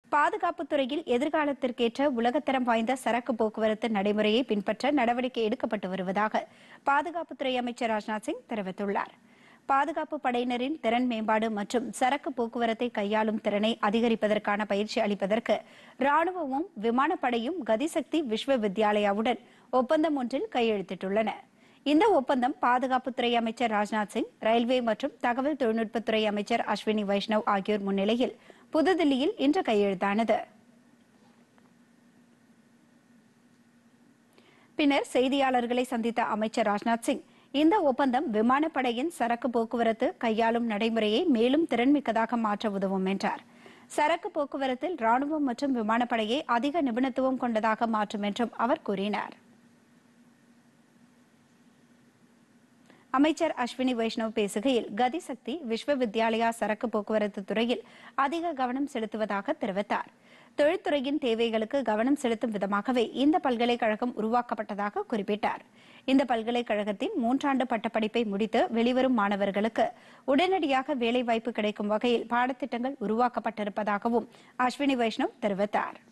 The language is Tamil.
பாதுகாப்புத் துறையில் எதிர்காலத்திற்கேற்ற உலகத்தரம் வாய்ந்த சரக்கு போக்குவரத்து நடைமுறையை பின்பற்ற நடவடிக்கை எடுக்கப்பட்டு வருவதாக பாதுகாப்புத்துறை அமைச்சர் ராஜ்நாத் சிங் தெரிவித்துள்ளார் பாதுகாப்பு படையினரின் திறன் மேம்பாடு மற்றும் சரக்கு போக்குவரத்தை கையாளும் திறனை அதிகரிப்பதற்கான பயிற்சி அளிப்பதற்கு ராணுவமும் விமானப்படையும் கதிசக்தி விஸ்வ வித்யாலயாவுடன் ஒப்பந்தம் ஒன்றில் கையெழுத்திட்டுள்ளன இந்த ஒப்பந்தம் பாதுகாப்புத்துறை அமைச்சர் ராஜ்நாத் சிங் ரயில்வே மற்றும் தகவல் தொழில்நுட்பத்துறை அமைச்சர் அஸ்வினி வைஷ்ணவ் ஆகியோர் முன்னிலையில் புதுதில்லியில் இன்று கையெழுத்தானது பின்னர் செய்தியாளர்களை சந்தித்த அமைச்சர் ராஜ்நாத் சிங் இந்த ஒப்பந்தம் விமானப்படையின் சரக்கு போக்குவரத்து கையாளும் நடைமுறையை மேலும் திறன்மிக்கதாக மாற்ற உதவும் என்றார் சரக்கு போக்குவரத்தில் ராணுவம் மற்றும் விமானப்படையை அதிக நிபுணத்துவம் கொண்டதாக மாற்றும் என்றும் அவர் கூறினார் அமைச்சர் அஸ்வினி வைஷ்ணவ் பேசுகையில் கதிசக்தி விஸ்வ வித்யாலயா சரக்கு போக்குவரத்து துறையில் அதிக கவனம் செலுத்துவதாக தெரிவித்தார் தொழில்துறையின் தேவைகளுக்கு கவனம் செலுத்தும் விதமாகவே இந்த பல்கலைக்கழகம் உருவாக்கப்பட்டதாக குறிப்பிட்டார் இந்த பல்கலைக்கழகத்தின் மூன்றாண்டு பட்டப்படிப்பை முடித்து வெளிவரும் மாணவர்களுக்கு உடனடியாக வேலைவாய்ப்பு கிடைக்கும் வகையில் பாடத்திட்டங்கள் உருவாக்கப்பட்டிருப்பதாகவும் அஸ்வினி வைஷ்ணவ் தெரிவித்தார்